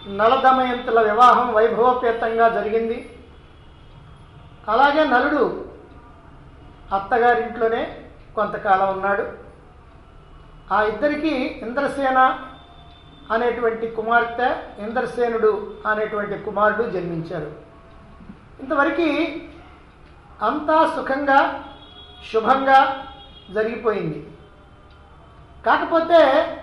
నలదమయంతుల వివాహం వైభవపేతంగా జరిగింది అలాగే నలుడు అత్తగారింట్లోనే కొంతకాలం ఉన్నాడు ఆ ఇద్దరికి ఇంద్రసేన అనేటువంటి కుమార్తె ఇంద్రసేనుడు అనేటువంటి కుమారుడు జన్మించారు ఇంతవరకు అంతా సుఖంగా శుభంగా జరిగిపోయింది కాకపోతే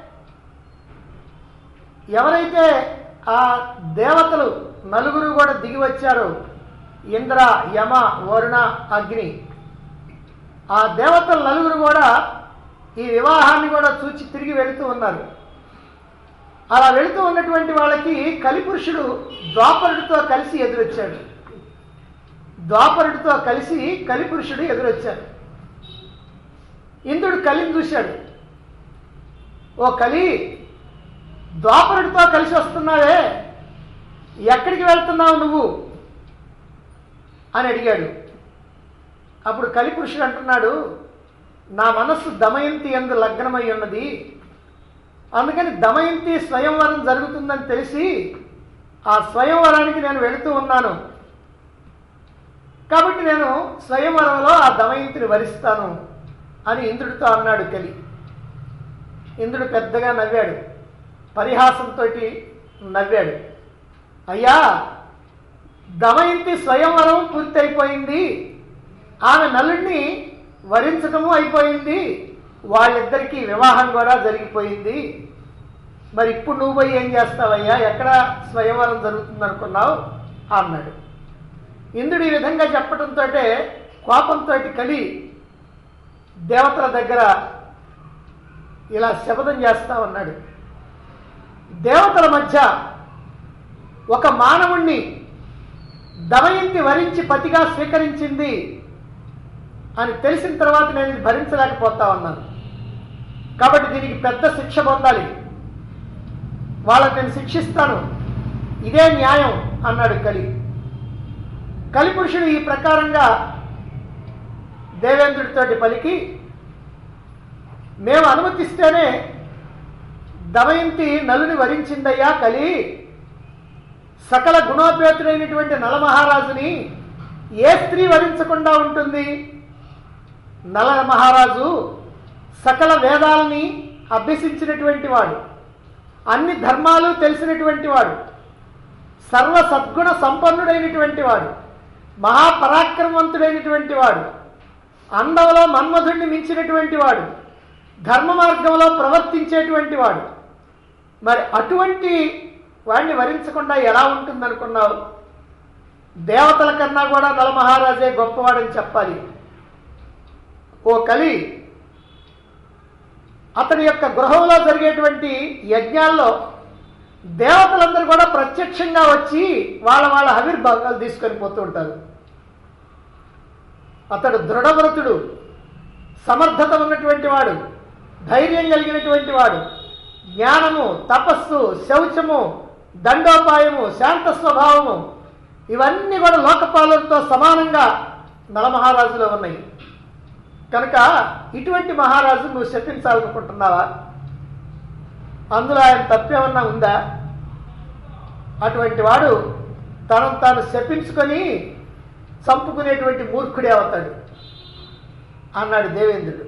ఎవరైతే ఆ దేవతలు నలుగురు కూడా దిగి వచ్చారో ఇంద్ర యమ వరుణ అగ్ని ఆ దేవతలు నలుగురు కూడా ఈ వివాహాన్ని కూడా చూచి తిరిగి వెళుతూ ఉన్నారు అలా వెళుతూ ఉన్నటువంటి వాళ్ళకి కలిపురుషుడు ద్వాపరుడితో కలిసి ఎదురొచ్చాడు ద్వాపరుడితో కలిసి కలిపురుషుడు ఎదురొచ్చాడు ఇంద్రుడు కలిని చూశాడు ఓ కలి ద్వాపరుడితో కలిసి వస్తున్నావే ఎక్కడికి వెళ్తున్నావు నువ్వు అని అడిగాడు అప్పుడు కలిపురుషుడు అంటున్నాడు నా మనస్సు దమయంతి ఎందు లగ్నమై ఉన్నది అందుకని దమయంతి స్వయంవరం జరుగుతుందని తెలిసి ఆ స్వయంవరానికి నేను వెళుతూ ఉన్నాను కాబట్టి నేను స్వయంవరంలో ఆ దమయంతిని వరిస్తాను అని ఇంద్రుడితో అన్నాడు కలి ఇంద్రుడు పెద్దగా నవ్వాడు పరిహాసంతో నవ్వాడు అయ్యా దమయంతి స్వయంవరం పూర్తయిపోయింది ఆమె నలుడిని వరించడము అయిపోయింది వాళ్ళిద్దరికీ వివాహం కూడా జరిగిపోయింది మరి ఇప్పుడు నువ్వు పోయి ఏం చేస్తావయ్యా ఎక్కడ స్వయంవరం జరుగుతుంది అనుకున్నావు అన్నాడు ఇంద్రుడు ఈ విధంగా చెప్పడంతో కోపంతో కలి దేవతల దగ్గర ఇలా శపథం చేస్తా ఉన్నాడు దేవతల మధ్య ఒక మానవుణ్ణి దమయంతి వరించి పతిగా స్వీకరించింది అని తెలిసిన తర్వాత నేను ఇది భరించలేకపోతా ఉన్నాను కాబట్టి దీనికి పెద్ద శిక్ష పొందాలి వాళ్ళని నేను శిక్షిస్తాను ఇదే న్యాయం అన్నాడు కలి కలిపురుషుడు ఈ ప్రకారంగా దేవేంద్రుడితోటి పలికి మేము అనుమతిస్తేనే దమయంతి నలుని వరించిందయ్యా కలి సకల గుణోపేతుడైనటువంటి నలమహారాజుని ఏ స్త్రీ వరించకుండా ఉంటుంది నల మహారాజు సకల వేదాలని అభ్యసించినటువంటి వాడు అన్ని ధర్మాలు తెలిసినటువంటి వాడు సర్వ సద్గుణ సంపన్నుడైనటువంటి వాడు మహాపరాక్రమవంతుడైనటువంటి వాడు అందంలో మన్మధుడిని మించినటువంటి వాడు ధర్మ మార్గంలో ప్రవర్తించేటువంటి వాడు మరి అటువంటి వాడిని వరించకుండా ఎలా ఉంటుందనుకున్నావు దేవతల కన్నా కూడా నలమహారాజే గొప్పవాడని చెప్పాలి ఓ కలి అతని యొక్క గృహంలో జరిగేటువంటి యజ్ఞాల్లో దేవతలందరూ కూడా ప్రత్యక్షంగా వచ్చి వాళ్ళ వాళ్ళ ఆవిర్భాగాలు తీసుకొని పోతూ ఉంటారు అతడు దృఢవ్రతుడు సమర్థత ఉన్నటువంటి వాడు ధైర్యం కలిగినటువంటి వాడు జ్ఞానము తపస్సు శౌచము దండోపాయము శాంత స్వభావము ఇవన్నీ కూడా లోకపాలనతో సమానంగా నలమహారాజులో ఉన్నాయి కనుక ఇటువంటి మహారాజు నువ్వు శపించాలనుకుంటున్నావా అందులో ఆయన తప్పేమన్నా ఉందా అటువంటి వాడు తనను తాను శపించుకొని చంపుకునేటువంటి మూర్ఖుడే అవుతాడు అన్నాడు దేవేంద్రుడు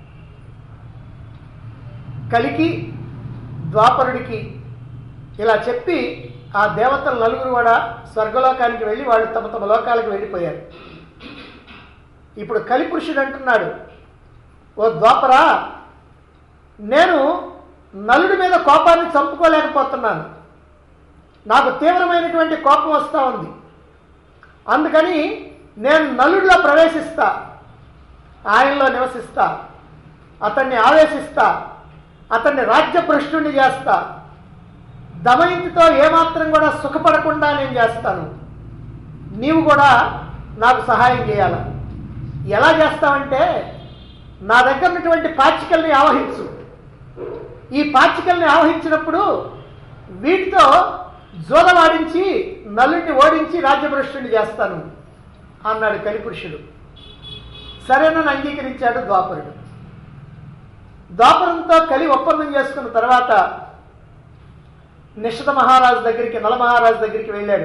కలికి ద్వాపరుడికి ఇలా చెప్పి ఆ దేవతల నలుగురు కూడా స్వర్గలోకానికి వెళ్ళి వాళ్ళు తమ తమ లోకాలకు వెళ్ళిపోయారు ఇప్పుడు కలిపురుషుడు అంటున్నాడు ఓ ద్వాపరా నేను నలుడి మీద కోపాన్ని చంపుకోలేకపోతున్నాను నాకు తీవ్రమైనటువంటి కోపం వస్తూ ఉంది అందుకని నేను నలుడిలో ప్రవేశిస్తా ఆయనలో నివసిస్తా అతన్ని ఆవేశిస్తా అతన్ని రాజ్యభ్రష్టుని చేస్తా దమయంతితో ఏమాత్రం కూడా సుఖపడకుండా నేను చేస్తాను నీవు కూడా నాకు సహాయం చేయాల ఎలా చేస్తావంటే నా దగ్గర ఉన్నటువంటి పాచికల్ని ఆవహించు ఈ పాచికల్ని ఆవహించినప్పుడు వీటితో జోదవాడించి నలుడిని ఓడించి రాజ్యభ్రష్టుని చేస్తాను అన్నాడు కలిపురుషుడు సరేనని అంగీకరించాడు ద్వాపరుడు ద్వాపరంతో కలి ఒప్పందం చేసుకున్న తర్వాత నిషధ మహారాజు దగ్గరికి నల మహారాజు దగ్గరికి వెళ్ళాడు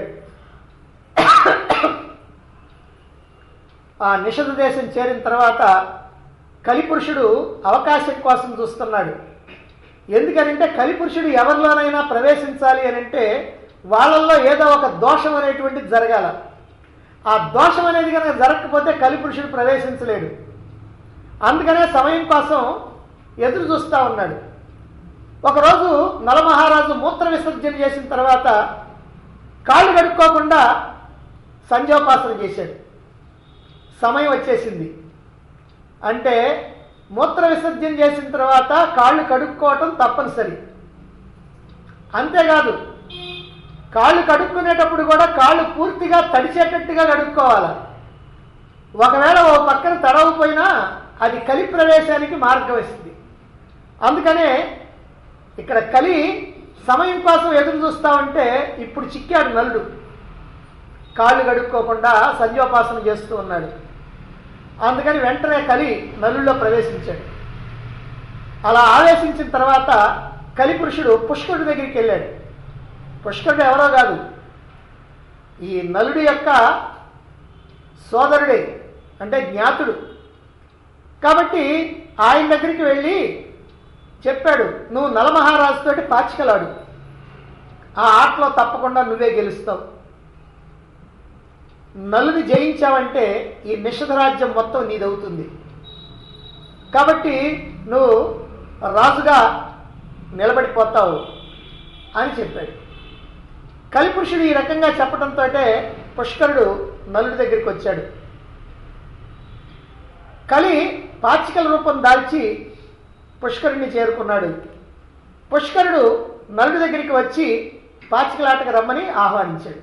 ఆ నిషధ దేశం చేరిన తర్వాత కలిపురుషుడు అవకాశం కోసం చూస్తున్నాడు ఎందుకనంటే కలిపురుషుడు ఎవరిలోనైనా ప్రవేశించాలి అని అంటే వాళ్ళల్లో ఏదో ఒక దోషం అనేటువంటిది జరగాల ఆ దోషం అనేది కనుక జరగకపోతే కలిపురుషుడు ప్రవేశించలేడు అందుకనే సమయం కోసం ఎదురు చూస్తూ ఉన్నాడు ఒకరోజు నలమహారాజు మూత్ర విసర్జన చేసిన తర్వాత కాళ్ళు కడుక్కోకుండా సంధ్యోపాసన చేశాడు సమయం వచ్చేసింది అంటే మూత్ర విసర్జన చేసిన తర్వాత కాళ్ళు కడుక్కోవటం తప్పనిసరి అంతేకాదు కాళ్ళు కడుక్కునేటప్పుడు కూడా కాళ్ళు పూర్తిగా తడిచేటట్టుగా కడుక్కోవాలి ఒకవేళ ఓ పక్కన తడవపోయినా అది కలి ప్రవేశానికి మార్గం ఇస్తుంది అందుకనే ఇక్కడ కలి సమయం కోసం ఎదురు చూస్తా ఉంటే ఇప్పుడు చిక్కాడు నలుడు కాళ్ళు కడుక్కోకుండా సంధ్యోపాసన చేస్తూ ఉన్నాడు అందుకని వెంటనే కలి నలుల్లో ప్రవేశించాడు అలా ఆవేశించిన తర్వాత కలి పురుషుడు పుష్కరుడి దగ్గరికి వెళ్ళాడు పుష్కరుడు ఎవరో కాదు ఈ నలుడి యొక్క సోదరుడే అంటే జ్ఞాతుడు కాబట్టి ఆయన దగ్గరికి వెళ్ళి చెప్పాడు నువ్వు నలమహారాజుతోటి పాచికలాడు ఆ ఆటలో తప్పకుండా నువ్వే గెలుస్తావు నలుని జయించావంటే ఈ నిషధ రాజ్యం మొత్తం నీదవుతుంది కాబట్టి నువ్వు రాజుగా నిలబడిపోతావు అని చెప్పాడు కలిపురుషుడు ఈ రకంగా చెప్పడంతో పుష్కరుడు నలుడి దగ్గరికి వచ్చాడు కలి పాచికల రూపం దాల్చి పుష్కరుడిని చేరుకున్నాడు పుష్కరుడు నలుడి దగ్గరికి వచ్చి పాచికలాటకు రమ్మని ఆహ్వానించాడు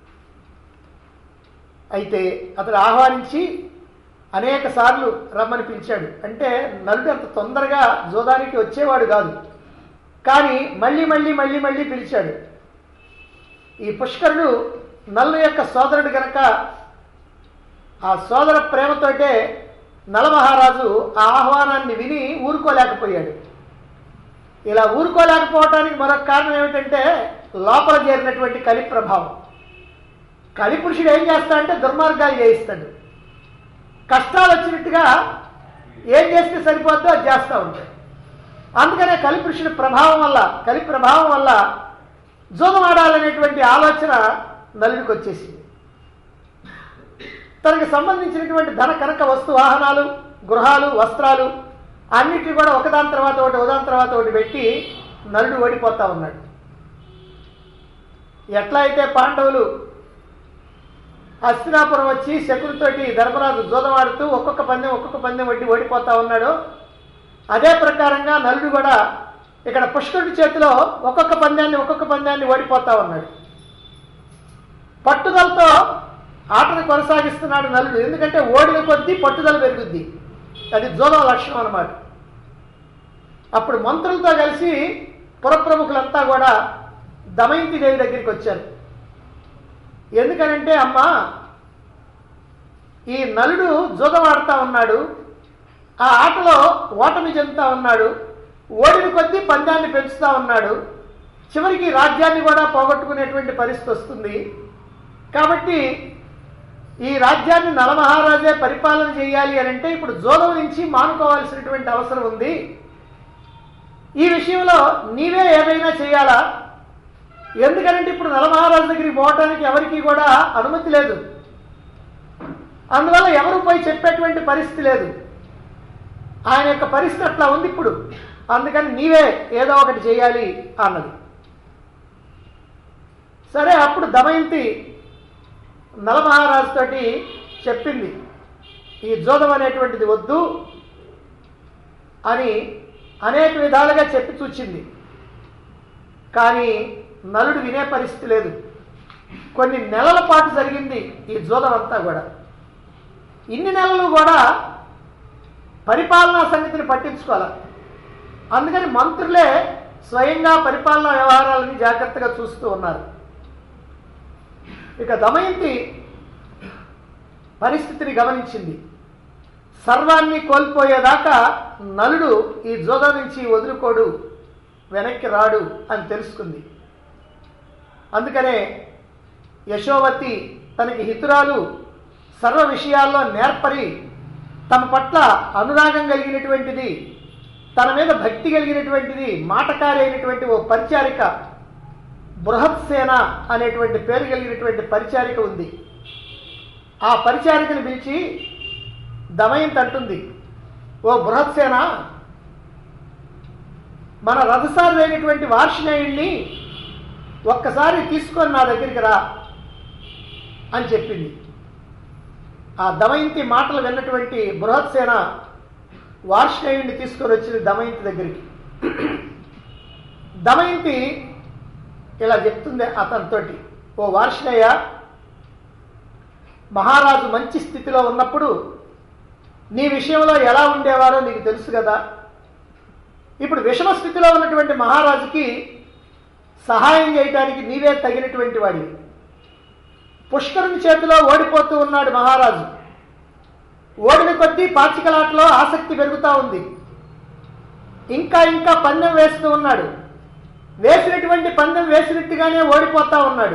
అయితే అతడు ఆహ్వానించి అనేక సార్లు రమ్మని పిలిచాడు అంటే నలుడు అంత తొందరగా జోదానికి వచ్చేవాడు కాదు కానీ మళ్ళీ మళ్ళీ మళ్ళీ మళ్ళీ పిలిచాడు ఈ పుష్కరుడు నల్లు యొక్క సోదరుడు గనక ఆ సోదర ప్రేమతోటే నలమహారాజు ఆ ఆహ్వానాన్ని విని ఊరుకోలేకపోయాడు ఇలా ఊరుకోలేకపోవటానికి మరొక కారణం ఏమిటంటే లోపల చేరినటువంటి కలి ప్రభావం కలిపురుషుడు ఏం చేస్తాడంటే దుర్మార్గాలు చేయిస్తాడు కష్టాలు వచ్చినట్టుగా ఏం చేస్తే సరిపోద్దో అది చేస్తూ ఉంటాడు అందుకనే కలిపురుషుడి ప్రభావం వల్ల కలి ప్రభావం వల్ల జూదం ఆడాలనేటువంటి ఆలోచన నలుడికి వచ్చేసింది తనకు సంబంధించినటువంటి ధన కనక వస్తు వాహనాలు గృహాలు వస్త్రాలు అన్నిటిని కూడా ఒకదాని తర్వాత ఒకటి ఒకదాని తర్వాత ఒకటి పెట్టి నలుడు ఓడిపోతా ఉన్నాడు ఎట్లా అయితే పాండవులు హస్తినాపురం వచ్చి శకునితోటి ధర్మరాజు జూదమాడుతూ ఒక్కొక్క పందెం ఒక్కొక్క పందెం వడ్డీ ఓడిపోతా ఉన్నాడు అదే ప్రకారంగా నలుడు కూడా ఇక్కడ పుష్కరుడి చేతిలో ఒక్కొక్క పందాన్ని ఒక్కొక్క పందాన్ని ఓడిపోతా ఉన్నాడు పట్టుదలతో ఆటను కొనసాగిస్తున్నాడు నలుడు ఎందుకంటే ఓడిన కొద్దీ పట్టుదల పెరుగుద్ది అది జోదం లక్షణం అన్నమాట అప్పుడు మంత్రులతో కలిసి పురప్రముఖులంతా కూడా దమయంతి దేవి దగ్గరికి వచ్చారు ఎందుకనంటే అమ్మా ఈ నలుడు జూదం ఆడుతూ ఉన్నాడు ఆ ఆటలో ఓటమి చెందుతా ఉన్నాడు ఓడిన కొద్దీ పందాన్ని పెంచుతా ఉన్నాడు చివరికి రాజ్యాన్ని కూడా పోగొట్టుకునేటువంటి పరిస్థితి వస్తుంది కాబట్టి ఈ రాజ్యాన్ని నలమహారాజే పరిపాలన చేయాలి అని అంటే ఇప్పుడు జోదం నుంచి మానుకోవాల్సినటువంటి అవసరం ఉంది ఈ విషయంలో నీవే ఏదైనా చేయాలా ఎందుకనంటే ఇప్పుడు నలమహారాజు దగ్గరికి పోవటానికి ఎవరికి కూడా అనుమతి లేదు అందువల్ల ఎవరు పోయి చెప్పేటువంటి పరిస్థితి లేదు ఆయన యొక్క పరిస్థితి అట్లా ఉంది ఇప్పుడు అందుకని నీవే ఏదో ఒకటి చేయాలి అన్నది సరే అప్పుడు దమయంతి నలమహారాజుతోటి చెప్పింది ఈ జోదం అనేటువంటిది వద్దు అని అనేక విధాలుగా చెప్పి చూచింది కానీ నలుడు వినే పరిస్థితి లేదు కొన్ని నెలల పాటు జరిగింది ఈ జోదం అంతా కూడా ఇన్ని నెలలు కూడా పరిపాలనా సంగతిని పట్టించుకోవాలి అందుకని మంత్రులే స్వయంగా పరిపాలనా వ్యవహారాలని జాగ్రత్తగా చూస్తూ ఉన్నారు ఇక దమయంతి పరిస్థితిని గమనించింది సర్వాన్ని కోల్పోయేదాకా నలుడు ఈ జోద నుంచి వదులుకోడు వెనక్కి రాడు అని తెలుసుకుంది అందుకనే యశోవతి తనకి హితురాలు సర్వ విషయాల్లో నేర్పరి తమ పట్ల అనురాగం కలిగినటువంటిది తన మీద భక్తి కలిగినటువంటిది మాటకారి అయినటువంటి ఓ పరిచారిక బృహత్సేన అనేటువంటి పేరు కలిగినటువంటి పరిచారిక ఉంది ఆ పరిచారికను పిలిచి దమయంతి అంటుంది ఓ బృహత్సేన మన రథసారి అయినటువంటి వార్షినేయుణ్ణి ఒక్కసారి తీసుకొని నా దగ్గరికి రా అని చెప్పింది ఆ దమయంతి మాటలు విన్నటువంటి బృహత్సేన వార్షినేయుణ్ణి తీసుకొని వచ్చింది దమయంతి దగ్గరికి దమయంతి ఇలా చెప్తుంది అతనితోటి ఓ వార్షినేయ మహారాజు మంచి స్థితిలో ఉన్నప్పుడు నీ విషయంలో ఎలా ఉండేవారో నీకు తెలుసు కదా ఇప్పుడు విషమ స్థితిలో ఉన్నటువంటి మహారాజుకి సహాయం చేయటానికి నీవే తగినటువంటి వాడివి పుష్కరుని చేతిలో ఓడిపోతూ ఉన్నాడు మహారాజు ఓడిన కొద్దీ పాచికలాటలో ఆసక్తి పెరుగుతూ ఉంది ఇంకా ఇంకా పందెం వేస్తూ ఉన్నాడు వేసినటువంటి పందెం వేసినట్టుగానే ఓడిపోతా ఉన్నాడు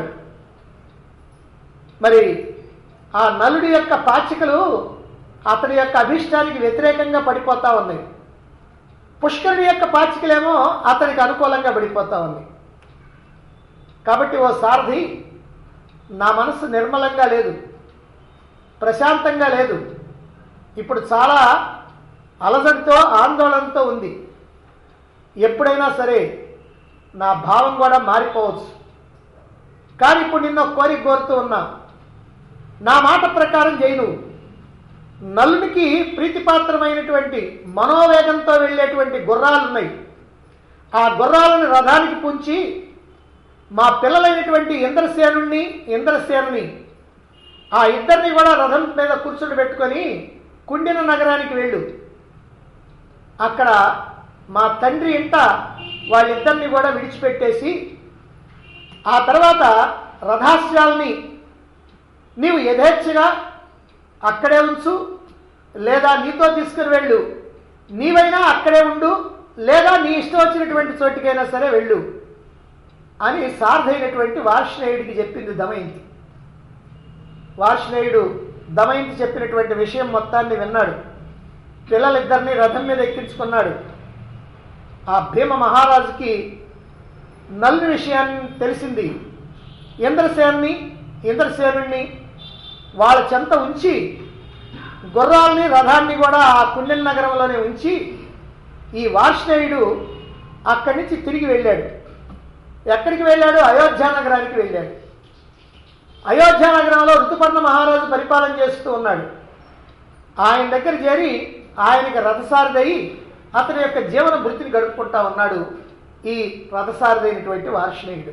మరి ఆ నలుడి యొక్క పాచికలు అతని యొక్క అభిష్టానికి వ్యతిరేకంగా పడిపోతా ఉన్నాయి పుష్కరుడి యొక్క పాచికలేమో అతనికి అనుకూలంగా పడిపోతా ఉన్నాయి కాబట్టి ఓ సారథి నా మనసు నిర్మలంగా లేదు ప్రశాంతంగా లేదు ఇప్పుడు చాలా అలజడితో ఆందోళనతో ఉంది ఎప్పుడైనా సరే నా భావం కూడా మారిపోవచ్చు కానీ ఇప్పుడు నిన్న ఒక కోరిక కోరుతూ ఉన్నా నా మాట ప్రకారం చేయను నలునికి ప్రీతిపాత్రమైనటువంటి మనోవేగంతో వెళ్ళేటువంటి గుర్రాలు ఉన్నాయి ఆ గుర్రాలను రథానికి పుంచి మా పిల్లలైనటువంటి ఇంద్రసేనుణ్ణి ఇంద్రసేనుని ఆ ఇద్దరిని కూడా రథం మీద కూర్చుని పెట్టుకొని కుండిన నగరానికి వెళ్ళు అక్కడ మా తండ్రి ఇంట వాళ్ళిద్దరిని కూడా విడిచిపెట్టేసి ఆ తర్వాత రథాశ్వాల్ని నీవు యథేచ్ఛగా అక్కడే ఉంచు లేదా నీతో తీసుకుని వెళ్ళు నీవైనా అక్కడే ఉండు లేదా నీ ఇష్టం వచ్చినటువంటి చోటికైనా సరే వెళ్ళు అని సార్థైనటువంటి వార్షణేయుడికి చెప్పింది దమయంతి వార్షణేయుడు దమయంతి చెప్పినటువంటి విషయం మొత్తాన్ని విన్నాడు పిల్లలిద్దరిని రథం మీద ఎక్కించుకున్నాడు ఆ భీమ మహారాజుకి నల్లు విషయాన్ని తెలిసింది ఇంద్రసేన్ని ఇంద్రసేనుణ్ణి వాళ్ళ చెంత ఉంచి గుర్రాల్ని రథాన్ని కూడా ఆ కుండెన్ నగరంలోనే ఉంచి ఈ వార్షణేయుడు అక్కడి నుంచి తిరిగి వెళ్ళాడు ఎక్కడికి వెళ్ళాడు అయోధ్య నగరానికి వెళ్ళాడు అయోధ్య నగరంలో ఋతుపర్ణ మహారాజు పరిపాలన చేస్తూ ఉన్నాడు ఆయన దగ్గర చేరి ఆయనకి రథసారథి అతని యొక్క జీవన వృత్తిని గడుపుకుంటా ఉన్నాడు ఈ రథసారథి అయినటువంటి వార్షణేయుడు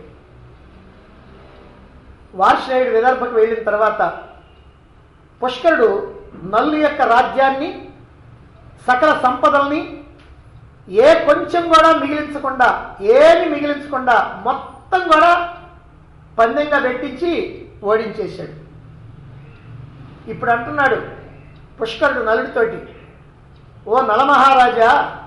వార్షణేయుడు విదర్భకు వెళ్ళిన తర్వాత పుష్కరుడు నల్లు యొక్క రాజ్యాన్ని సకల సంపదల్ని ఏ కొంచెం కూడా మిగిలించకుండా ఏమి మిగిలించకుండా మొత్తం కూడా పందెంగా పెట్టించి ఓడించేశాడు ఇప్పుడు అంటున్నాడు పుష్కరుడు నలుడితోటి ఓ నలమహారాజా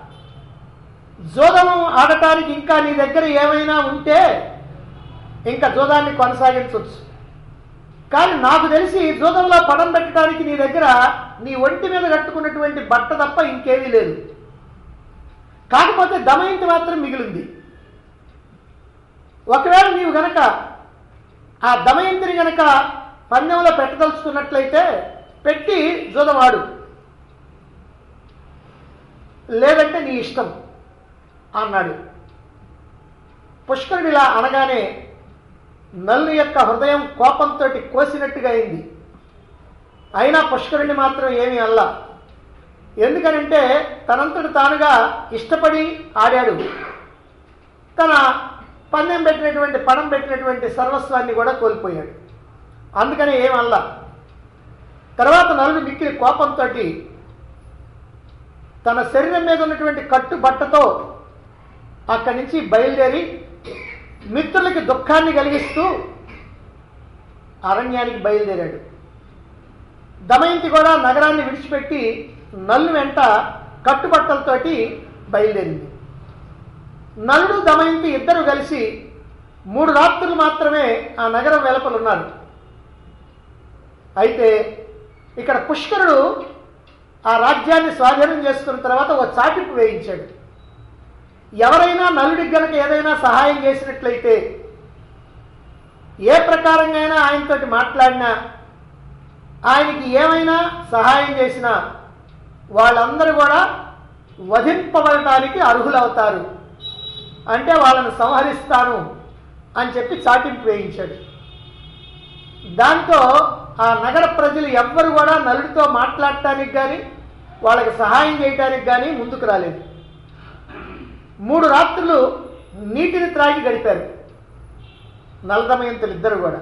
జోదం ఆడటానికి ఇంకా నీ దగ్గర ఏమైనా ఉంటే ఇంకా జోదాన్ని కొనసాగించవచ్చు కానీ నాకు తెలిసి జూదంలో పడం పెట్టడానికి నీ దగ్గర నీ ఒంటి మీద కట్టుకున్నటువంటి బట్ట తప్ప ఇంకేమీ లేదు కాకపోతే దమయంతి మాత్రం మిగిలింది ఒకవేళ నీవు గనక ఆ దమయంతిని గనక పందెంలో పెట్టదలుచుకున్నట్లయితే పెట్టి జూదం ఆడు లేదంటే నీ ఇష్టం అన్నాడు పుష్కరుడు ఇలా అనగానే నల్లు యొక్క హృదయం కోపంతో కోసినట్టుగా అయింది అయినా పుష్కరుణ్ణి మాత్రం ఏమీ అల్లా ఎందుకనంటే తనంతట తానుగా ఇష్టపడి ఆడాడు తన పందెం పెట్టినటువంటి పణం పెట్టినటువంటి సర్వస్వాన్ని కూడా కోల్పోయాడు అందుకని ఏమల్లా తర్వాత నలుడు మిక్కిలి కోపంతో తన శరీరం మీద ఉన్నటువంటి కట్టు బట్టతో అక్కడి నుంచి బయలుదేరి మిత్రులకి దుఃఖాన్ని కలిగిస్తూ అరణ్యానికి బయలుదేరాడు దమయంతి కూడా నగరాన్ని విడిచిపెట్టి నల్లు వెంట కట్టుబట్టలతోటి బయలుదేరింది నలుడు దమయంతి ఇద్దరు కలిసి మూడు రాత్రులు మాత్రమే ఆ నగరం వెలుపల ఉన్నారు అయితే ఇక్కడ పుష్కరుడు ఆ రాజ్యాన్ని స్వాధీనం చేసుకున్న తర్వాత ఒక చాటింపు వేయించాడు ఎవరైనా నలుడికి గనక ఏదైనా సహాయం చేసినట్లయితే ఏ ప్రకారంగా అయినా ఆయనతోటి మాట్లాడినా ఆయనకి ఏమైనా సహాయం చేసినా వాళ్ళందరూ కూడా వధింపబడటానికి అర్హులవుతారు అంటే వాళ్ళని సంహరిస్తాను అని చెప్పి చాటింపు వేయించాడు దాంతో ఆ నగర ప్రజలు ఎవ్వరు కూడా నలుడితో మాట్లాడటానికి కానీ వాళ్ళకి సహాయం చేయటానికి కానీ ముందుకు రాలేదు మూడు రాత్రులు నీటిని త్రాగి గడిపారు నలదమయంతులు ఇద్దరు కూడా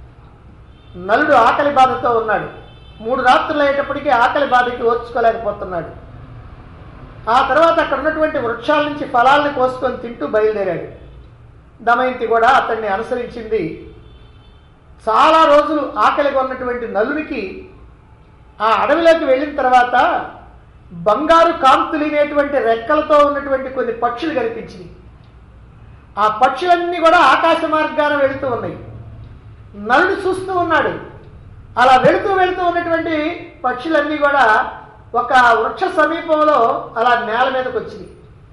నలుడు ఆకలి బాధతో ఉన్నాడు మూడు రాత్రులు అయ్యేటప్పటికీ ఆకలి బాధకి ఓర్చుకోలేకపోతున్నాడు ఆ తర్వాత అక్కడ ఉన్నటువంటి వృక్షాల నుంచి ఫలాలను కోసుకొని తింటూ బయలుదేరాడు దమయంతి కూడా అతన్ని అనుసరించింది చాలా రోజులు ఆకలిగా ఉన్నటువంటి నలునికి ఆ అడవిలోకి వెళ్ళిన తర్వాత బంగారు కాంతులినేటువంటి రెక్కలతో ఉన్నటువంటి కొన్ని పక్షులు కనిపించినాయి ఆ పక్షులన్నీ కూడా ఆకాశ మార్గాన వెళుతూ ఉన్నాయి నలుడు చూస్తూ ఉన్నాడు అలా వెళుతూ వెళుతూ ఉన్నటువంటి పక్షులన్నీ కూడా ఒక వృక్ష సమీపంలో అలా నేల మీదకి వచ్చింది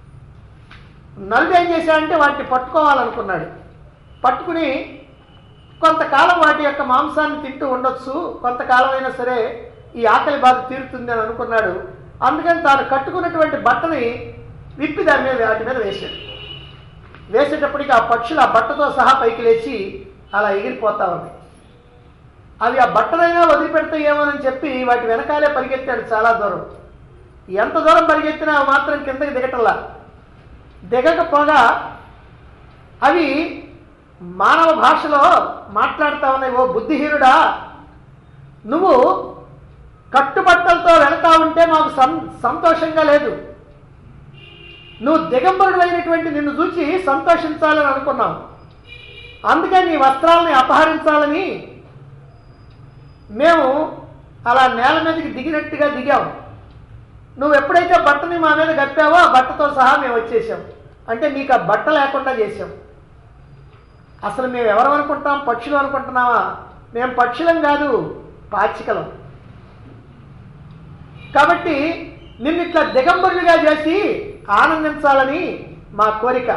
నలుడు ఏం చేశాడంటే వాటిని పట్టుకోవాలనుకున్నాడు పట్టుకుని కొంతకాలం వాటి యొక్క మాంసాన్ని తింటూ ఉండొచ్చు కొంతకాలం అయినా సరే ఈ ఆకలి బాధ తీరుతుంది అని అనుకున్నాడు అందుకని తాను కట్టుకున్నటువంటి బట్టని విప్పి దాని మీద వాటి మీద వేశాడు వేసేటప్పటికి ఆ పక్షులు ఆ బట్టతో సహా పైకి లేచి అలా ఎగిరిపోతా ఉంది అవి ఆ బట్టలైనా వదిలిపెడతాయేమోనని చెప్పి వాటి వెనకాలే పరిగెత్తాడు చాలా దూరం ఎంత దూరం పరిగెత్తినా అవి మాత్రం కిందకి దిగటంలా దిగకపోగా అవి మానవ భాషలో మాట్లాడుతా ఉన్నాయి ఓ బుద్ధిహీనుడా నువ్వు కట్టుబట్టలతో వెళతా ఉంటే మాకు సం సంతోషంగా లేదు నువ్వు దిగంబరుడైనటువంటి నిన్ను చూసి సంతోషించాలని అనుకున్నావు అందుకని నీ వస్త్రాలని అపహరించాలని మేము అలా నేల మీదకి దిగినట్టుగా దిగాము నువ్వు ఎప్పుడైతే బట్టని మా మీద కప్పావో ఆ బట్టతో సహా మేము వచ్చేసాం అంటే నీకు ఆ బట్ట లేకుండా చేసాం అసలు మేము ఎవరు అనుకుంటాం పక్షులు అనుకుంటున్నావా మేము పక్షులం కాదు పాచికలం కాబట్టి నిన్ను ఇట్లా దిగంబరులుగా చేసి ఆనందించాలని మా కోరిక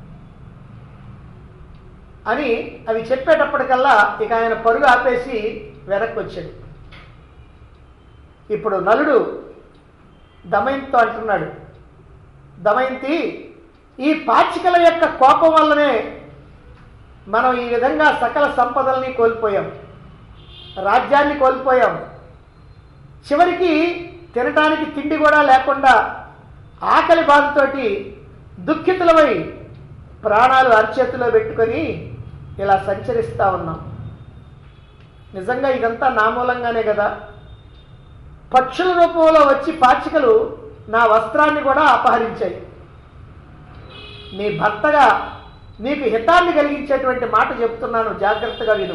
అని అవి చెప్పేటప్పటికల్లా ఇక ఆయన పరుగు ఆపేసి వెనక్కి వచ్చాడు ఇప్పుడు నలుడు దమయంతితో అంటున్నాడు దమయంతి ఈ పాచికల యొక్క కోపం వల్లనే మనం ఈ విధంగా సకల సంపదల్ని కోల్పోయాం రాజ్యాన్ని కోల్పోయాం చివరికి తినటానికి తిండి కూడా లేకుండా ఆకలి బాధతోటి దుఃఖితులమై ప్రాణాలు అరచేతిలో పెట్టుకొని ఇలా సంచరిస్తా ఉన్నాం నిజంగా ఇదంతా నా మూలంగానే కదా పక్షుల రూపంలో వచ్చి పాచికలు నా వస్త్రాన్ని కూడా అపహరించాయి నీ భర్తగా నీకు హితాన్ని కలిగించేటువంటి మాట చెప్తున్నాను జాగ్రత్తగా విను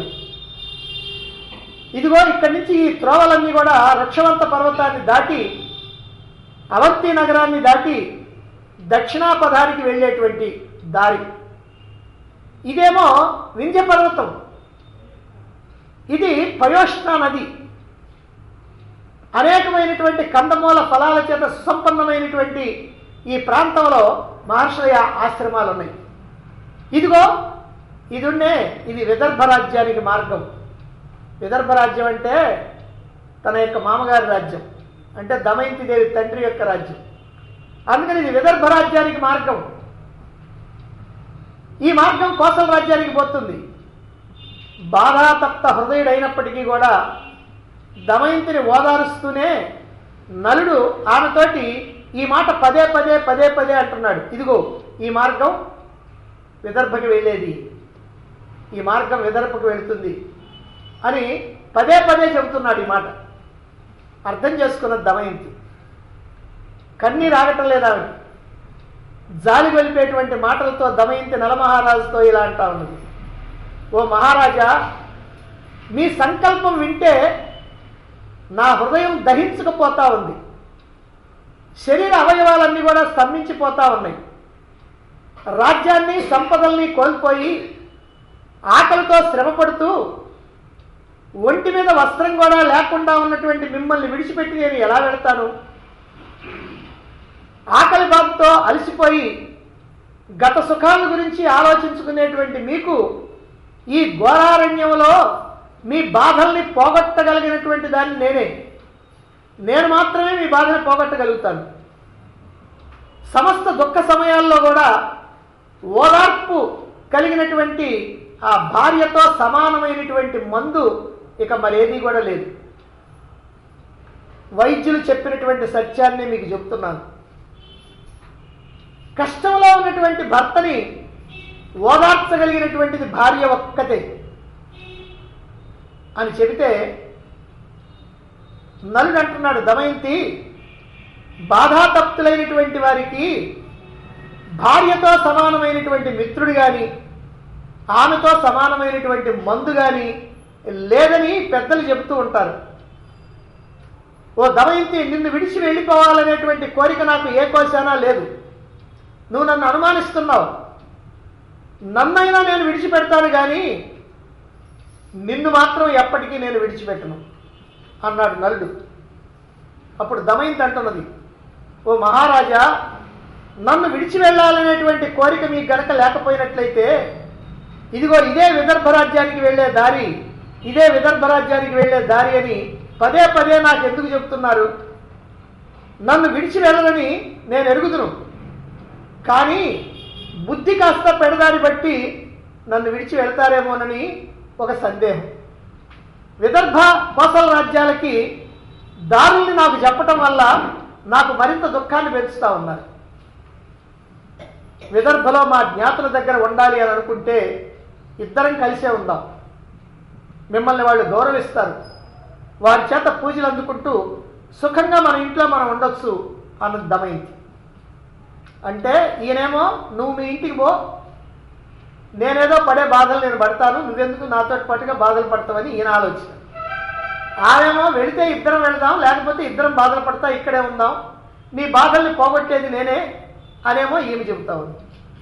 ఇదిగో ఇక్కడి నుంచి ఈ త్రోవలన్నీ కూడా రక్షవంత పర్వతాన్ని దాటి అవంతి నగరాన్ని దాటి దక్షిణాపథానికి వెళ్ళేటువంటి దారి ఇదేమో వింధ్య పర్వతం ఇది పయోష్ణ నది అనేకమైనటువంటి కందమూల ఫలాల చేత సుసంపన్నమైనటువంటి ఈ ప్రాంతంలో మహర్షయ ఆశ్రమాలు ఉన్నాయి ఇదిగో ఇది ఉండే ఇది విదర్భ రాజ్యానికి మార్గం విదర్భ రాజ్యం అంటే తన యొక్క మామగారి రాజ్యం అంటే దమయంతి దేవి తండ్రి యొక్క రాజ్యం అందుకని ఇది విదర్భ రాజ్యానికి మార్గం ఈ మార్గం కోసల రాజ్యానికి పోతుంది బాధాతప్త హృదయుడైనప్పటికీ కూడా దమయంతిని ఓదారుస్తూనే నలుడు ఆమెతోటి ఈ మాట పదే పదే పదే పదే అంటున్నాడు ఇదిగో ఈ మార్గం విదర్భకి వెళ్ళేది ఈ మార్గం విదర్భకు వెళుతుంది అని పదే పదే చెబుతున్నాడు ఈ మాట అర్థం చేసుకున్న దమయంతి కన్నీరు ఆగటం లేదా ఆవిడ జాలి వెలిపేటువంటి మాటలతో దమయంతి నలమహారాజుతో ఇలా అంటా ఉన్నది ఓ మహారాజా మీ సంకల్పం వింటే నా హృదయం దహించుకుపోతా ఉంది శరీర అవయవాలన్నీ కూడా స్తంభించిపోతా ఉన్నాయి రాజ్యాన్ని సంపదల్ని కోల్పోయి ఆకలితో శ్రమపడుతూ ఒంటి మీద వస్త్రం కూడా లేకుండా ఉన్నటువంటి మిమ్మల్ని విడిచిపెట్టి నేను ఎలా వెళ్తాను ఆకలి బాధతో అలసిపోయి గత సుఖాల గురించి ఆలోచించుకునేటువంటి మీకు ఈ ఘోరారణ్యంలో మీ బాధల్ని పోగొట్టగలిగినటువంటి దాన్ని నేనే నేను మాత్రమే మీ బాధని పోగొట్టగలుగుతాను సమస్త దుఃఖ సమయాల్లో కూడా ఓదార్పు కలిగినటువంటి ఆ భార్యతో సమానమైనటువంటి మందు ఇక మరేది కూడా లేదు వైద్యులు చెప్పినటువంటి సత్యాన్ని మీకు చెప్తున్నాను కష్టంలో ఉన్నటువంటి భర్తని ఓదార్చగలిగినటువంటిది భార్య ఒక్కతే అని చెబితే నలుడు అంటున్నాడు దమయంతి బాధాతప్తులైనటువంటి వారికి భార్యతో సమానమైనటువంటి మిత్రుడు కానీ ఆమెతో సమానమైనటువంటి మందు కానీ లేదని పెద్దలు చెబుతూ ఉంటారు ఓ దమయంతి నిన్ను విడిచి వెళ్ళిపోవాలనేటువంటి కోరిక నాకు ఏ కోశానా లేదు నువ్వు నన్ను అనుమానిస్తున్నావు నన్నైనా నేను విడిచిపెడతాను కానీ నిన్ను మాత్రం ఎప్పటికీ నేను విడిచిపెట్టను అన్నాడు నలుడు అప్పుడు దమయంతి అంటున్నది ఓ మహారాజా నన్ను విడిచి వెళ్ళాలనేటువంటి కోరిక మీకు గనక లేకపోయినట్లయితే ఇదిగో ఇదే విదర్భ రాజ్యానికి వెళ్ళే దారి ఇదే విదర్భ రాజ్యానికి వెళ్ళే దారి అని పదే పదే నాకు ఎందుకు చెప్తున్నారు నన్ను విడిచి వెళ్ళదని నేను ఎరుగుదును కానీ బుద్ధి కాస్త పెడదారి బట్టి నన్ను విడిచి వెళ్తారేమోనని ఒక సందేహం విదర్భ కోసల రాజ్యాలకి దారుల్ని నాకు చెప్పటం వల్ల నాకు మరింత దుఃఖాన్ని పెంచుతా ఉన్నారు విదర్భలో మా జ్ఞాతుల దగ్గర ఉండాలి అని అనుకుంటే ఇద్దరం కలిసే ఉందాం మిమ్మల్ని వాళ్ళు గౌరవిస్తారు వారి చేత పూజలు అందుకుంటూ సుఖంగా మన ఇంట్లో మనం ఉండొచ్చు అన్నది దమయంతి అంటే ఈయనేమో నువ్వు మీ ఇంటికి పో నేనేదో పడే బాధలు నేను పడతాను నువ్వెందుకు నాతో పాటుగా బాధలు పడతావని ఈయన ఆలోచన ఆమెమో వెళితే ఇద్దరం వెళదాం లేకపోతే ఇద్దరం బాధలు పడతా ఇక్కడే ఉందాం నీ బాధల్ని పోగొట్టేది నేనే అనేమో ఈమె చెబుతా ఉంది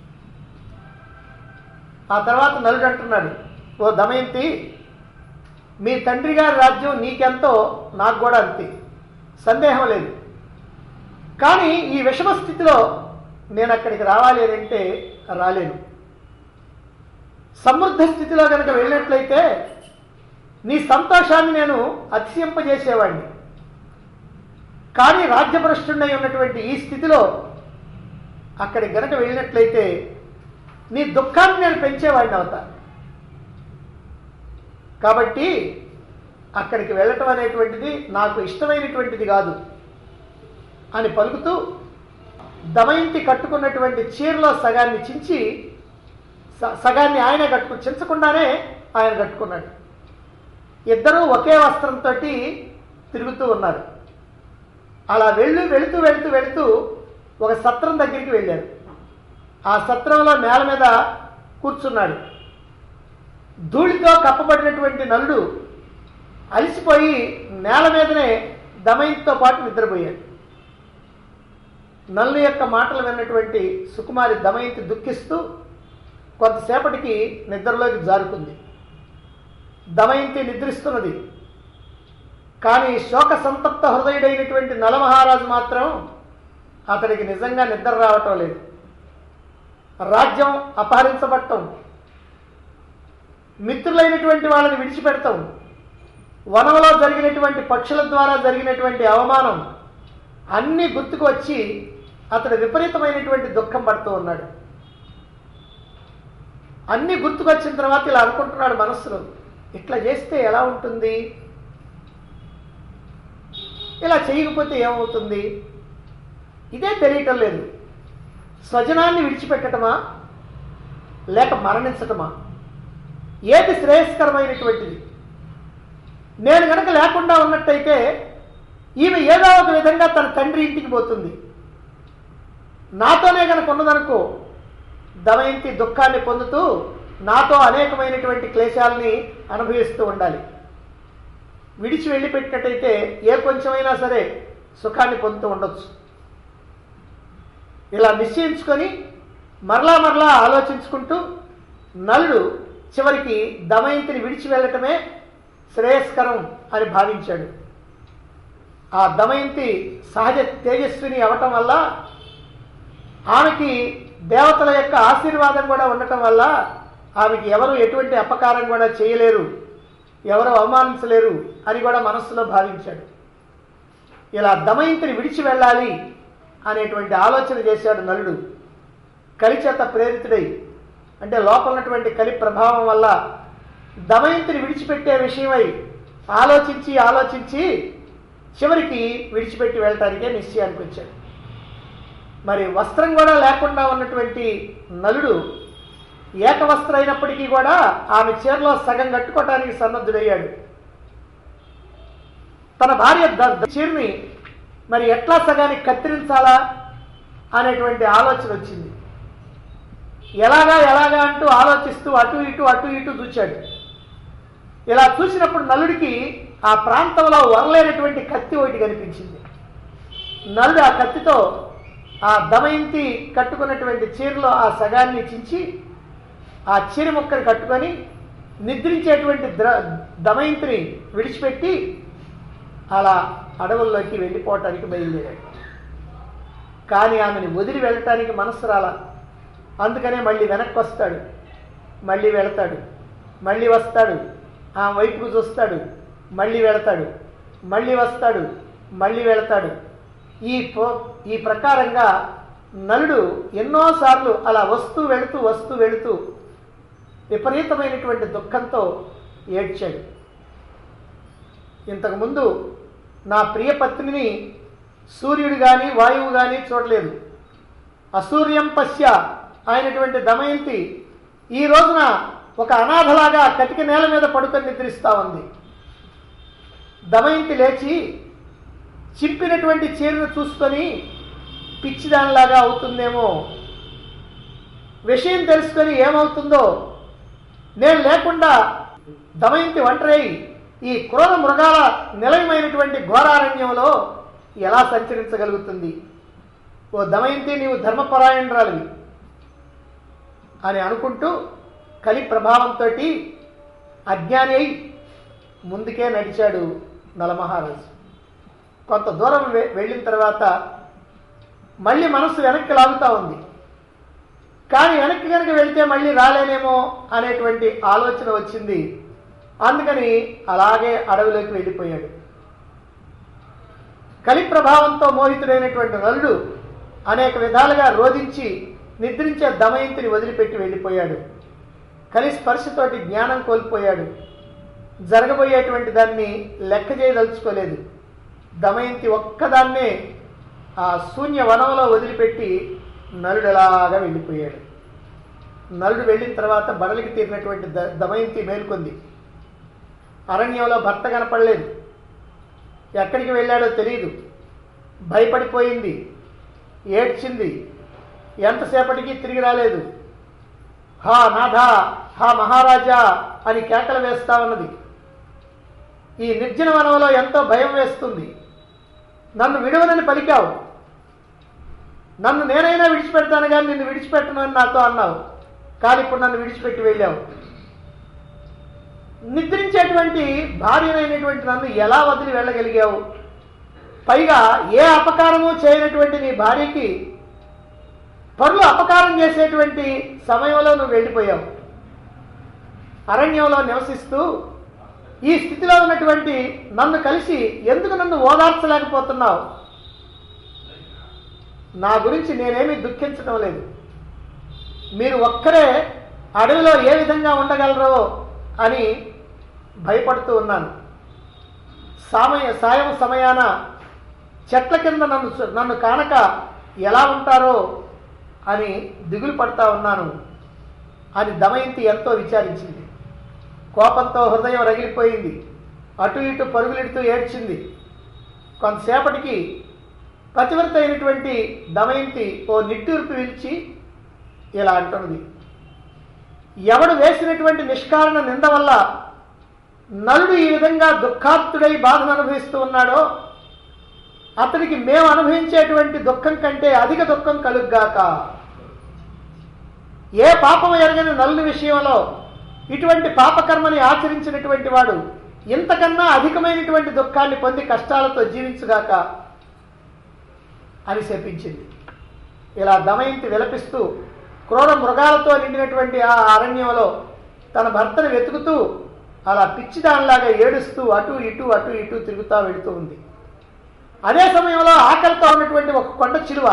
ఆ తర్వాత నలుడు అంటున్నాడు ఓ దమయంతి మీ తండ్రి గారి రాజ్యం నీకెంతో నాకు కూడా అంతే సందేహం లేదు కానీ ఈ విషమ స్థితిలో నేను అక్కడికి రావాలి అని అంటే రాలేను సమృద్ధ స్థితిలో కనుక వెళ్ళినట్లయితే నీ సంతోషాన్ని నేను అతిశయింపజేసేవాడిని కానీ రాజ్యభ్రష్టుడై ఉన్నటువంటి ఈ స్థితిలో అక్కడికి గనక వెళ్ళినట్లయితే నీ దుఃఖాన్ని నేను పెంచేవాడిని అవుతా కాబట్టి అక్కడికి వెళ్ళటం అనేటువంటిది నాకు ఇష్టమైనటువంటిది కాదు అని పలుకుతూ దమయంతి కట్టుకున్నటువంటి చీరలో సగాన్ని చించి స- సగాన్ని ఆయన కట్టుకు చించకుండానే ఆయన కట్టుకున్నాడు ఇద్దరూ ఒకే వస్త్రంతో తిరుగుతూ ఉన్నారు అలా వెళ్ళు వెళుతూ వెళుతూ వెళుతూ ఒక సత్రం దగ్గరికి వెళ్ళారు ఆ సత్రంలో నేల మీద కూర్చున్నాడు ధూళితో కప్పబడినటువంటి నలుడు అలసిపోయి నేల మీదనే దమయంతితో పాటు నిద్రపోయాడు నల్లు యొక్క మాటలు విన్నటువంటి సుకుమారి దమయంతి దుఃఖిస్తూ కొంతసేపటికి నిద్రలోకి జారుకుంది దమయంతి నిద్రిస్తున్నది కానీ శోక సంతప్త హృదయుడైనటువంటి నలమహారాజు మాత్రం అతడికి నిజంగా నిద్ర రావటం లేదు రాజ్యం అపహరించబడటం మిత్రులైనటువంటి వాళ్ళని విడిచిపెడతాం వనంలో జరిగినటువంటి పక్షుల ద్వారా జరిగినటువంటి అవమానం అన్నీ గుర్తుకు వచ్చి అతడు విపరీతమైనటువంటి దుఃఖం పడుతూ ఉన్నాడు అన్నీ గుర్తుకొచ్చిన తర్వాత ఇలా అనుకుంటున్నాడు మనస్సులో ఇట్లా చేస్తే ఎలా ఉంటుంది ఇలా చేయకపోతే ఏమవుతుంది ఇదే తెలియటం లేదు స్వజనాన్ని విడిచిపెట్టటమా లేక మరణించటమా ఏది శ్రేయస్కరమైనటువంటిది నేను గనక లేకుండా ఉన్నట్టయితే ఈమె ఏదో ఒక విధంగా తన తండ్రి ఇంటికి పోతుంది నాతోనే కనుక ఉన్నదనుకో దమయంతి దుఃఖాన్ని పొందుతూ నాతో అనేకమైనటువంటి క్లేశాలని అనుభవిస్తూ ఉండాలి విడిచి వెళ్ళిపెట్టినట్టయితే ఏ కొంచెమైనా సరే సుఖాన్ని పొందుతూ ఉండొచ్చు ఇలా నిశ్చయించుకొని మరలా మరలా ఆలోచించుకుంటూ నలుడు చివరికి దమయంతిని విడిచి వెళ్ళటమే శ్రేయస్కరం అని భావించాడు ఆ దమయంతి సహజ తేజస్విని అవటం వల్ల ఆమెకి దేవతల యొక్క ఆశీర్వాదం కూడా ఉండటం వల్ల ఆమెకి ఎవరు ఎటువంటి అపకారం కూడా చేయలేరు ఎవరు అవమానించలేరు అని కూడా మనస్సులో భావించాడు ఇలా దమయంతిని విడిచి వెళ్ళాలి అనేటువంటి ఆలోచన చేశాడు నలుడు కలిచేత ప్రేరితుడై అంటే లోపల ఉన్నటువంటి కలి ప్రభావం వల్ల దమయంతిని విడిచిపెట్టే విషయమై ఆలోచించి ఆలోచించి చివరికి విడిచిపెట్టి వెళ్ళటానికే నిశ్చయానికి వచ్చాడు మరి వస్త్రం కూడా లేకుండా ఉన్నటువంటి నలుడు ఏకవస్త్ర అయినప్పటికీ కూడా ఆమె చీరలో సగం కట్టుకోవటానికి సన్నద్ధుడయ్యాడు తన భార్య ద- ద- చీరని మరి ఎట్లా సగానికి కత్తిరించాలా అనేటువంటి ఆలోచన వచ్చింది ఎలాగా ఎలాగా అంటూ ఆలోచిస్తూ అటు ఇటు అటు ఇటు చూచాడు ఇలా చూసినప్పుడు నలుడికి ఆ ప్రాంతంలో వరలేనటువంటి కత్తి ఒకటి కనిపించింది నలుడు ఆ కత్తితో ఆ దమయంతి కట్టుకున్నటువంటి చీరలో ఆ సగాన్ని చించి ఆ చీర ముక్కని కట్టుకొని నిద్రించేటువంటి ద్ర దమయంతిని విడిచిపెట్టి అలా అడవుల్లోకి వెళ్ళిపోవటానికి బయలుదేరాడు కానీ ఆమెను వదిలి వెళ్ళటానికి మనసు రాల అందుకనే మళ్ళీ వెనక్కి వస్తాడు మళ్ళీ వెళతాడు మళ్ళీ వస్తాడు ఆ వైపుకు చూస్తాడు మళ్ళీ వెళతాడు మళ్ళీ వస్తాడు మళ్ళీ వెళతాడు ఈ పో ఈ ప్రకారంగా నలుడు ఎన్నోసార్లు అలా వస్తూ వెళుతూ వస్తూ వెళుతూ విపరీతమైనటువంటి దుఃఖంతో ఏడ్చాడు ఇంతకుముందు నా ప్రియ పత్నిని సూర్యుడు కానీ వాయువు కానీ చూడలేదు అసూర్యం పశ్య అయినటువంటి దమయంతి ఈ రోజున ఒక అనాథలాగా కటిక నేల మీద పడుకొని నిద్రిస్తా ఉంది దమయంతి లేచి చింపినటువంటి చీరను చూసుకొని పిచ్చిదానిలాగా అవుతుందేమో విషయం తెలుసుకొని ఏమవుతుందో నేను లేకుండా దమయంతి ఒంటరై ఈ క్రూర మృగాల నిలయమైనటువంటి ఘోరారణ్యంలో ఎలా సంచరించగలుగుతుంది ఓ దమయంతి నీవు ధర్మపరాయణరాలివి అని అనుకుంటూ కలి ప్రభావంతో అజ్ఞాని అయి ముందుకే నడిచాడు నలమహారాజు కొంత దూరం వె- వెళ్ళిన తర్వాత మళ్ళీ మనసు వెనక్కి లాగుతూ ఉంది కానీ వెనక్కి కనుక వెళితే మళ్ళీ రాలేనేమో అనేటువంటి ఆలోచన వచ్చింది అందుకని అలాగే అడవిలోకి వెళ్ళిపోయాడు కలి ప్రభావంతో మోహితుడైనటువంటి నలుడు అనేక విధాలుగా రోధించి నిద్రించే దమయంతిని వదిలిపెట్టి వెళ్ళిపోయాడు కలి స్పర్శతోటి జ్ఞానం కోల్పోయాడు జరగబోయేటువంటి దాన్ని లెక్క చేయదలుచుకోలేదు దమయంతి ఒక్కదాన్నే ఆ శూన్య వనంలో వదిలిపెట్టి నలుడు ఎలాగా వెళ్ళిపోయాడు నలుడు వెళ్ళిన తర్వాత బడలికి తీరినటువంటి ద దమయంతి మేల్కొంది అరణ్యంలో భర్త కనపడలేదు ఎక్కడికి వెళ్ళాడో తెలియదు భయపడిపోయింది ఏడ్చింది ఎంతసేపటికి తిరిగి రాలేదు హా నాథా హా మహారాజా అని కేకలు వేస్తా ఉన్నది ఈ నిర్జన వనంలో ఎంతో భయం వేస్తుంది నన్ను విడువనని పలికావు నన్ను నేనైనా విడిచిపెడతాను కానీ నిన్ను విడిచిపెట్టను అని నాతో అన్నావు కానీ ఇప్పుడు నన్ను విడిచిపెట్టి వెళ్ళావు నిద్రించేటువంటి భార్యనైనటువంటి నన్ను ఎలా వదిలి వెళ్ళగలిగావు పైగా ఏ అపకారము చేయనటువంటి నీ భార్యకి పరులు అపకారం చేసేటువంటి సమయంలో నువ్వు వెళ్ళిపోయావు అరణ్యంలో నివసిస్తూ ఈ స్థితిలో ఉన్నటువంటి నన్ను కలిసి ఎందుకు నన్ను ఓదార్చలేకపోతున్నావు నా గురించి నేనేమీ దుఃఖించడం లేదు మీరు ఒక్కరే అడవిలో ఏ విధంగా ఉండగలరో అని భయపడుతూ ఉన్నాను సామయ సాయం సమయాన చెట్ల కింద నన్ను నన్ను కానక ఎలా ఉంటారో అని దిగులు పడతా ఉన్నాను అని దమయంతి ఎంతో విచారించింది కోపంతో హృదయం రగిలిపోయింది అటు ఇటు పరుగులెడుతూ ఏడ్చింది కొంతసేపటికి పతివ్రత అయినటువంటి దమయంతి ఓ నిట్టూర్పు పిలిచి ఇలా అంటున్నది ఎవడు వేసినటువంటి నిష్కారణ నింద వల్ల నలుడు ఈ విధంగా దుఃఖార్తుడై బాధను అనుభవిస్తూ ఉన్నాడో అతనికి మేము అనుభవించేటువంటి దుఃఖం కంటే అధిక దుఃఖం కలుగ్గాక ఏ పాపం ఎరగని నలుని విషయంలో ఇటువంటి పాపకర్మని ఆచరించినటువంటి వాడు ఇంతకన్నా అధికమైనటువంటి దుఃఖాన్ని పొంది కష్టాలతో జీవించుగాక అని శపించింది ఇలా దమయంతి విలపిస్తూ క్రూర మృగాలతో నిండినటువంటి ఆ అరణ్యంలో తన భర్తను వెతుకుతూ అలా పిచ్చిదానిలాగా ఏడుస్తూ అటు ఇటు అటు ఇటు తిరుగుతూ వెళుతూ ఉంది అదే సమయంలో ఆకలితో ఉన్నటువంటి ఒక కొండ చిలువ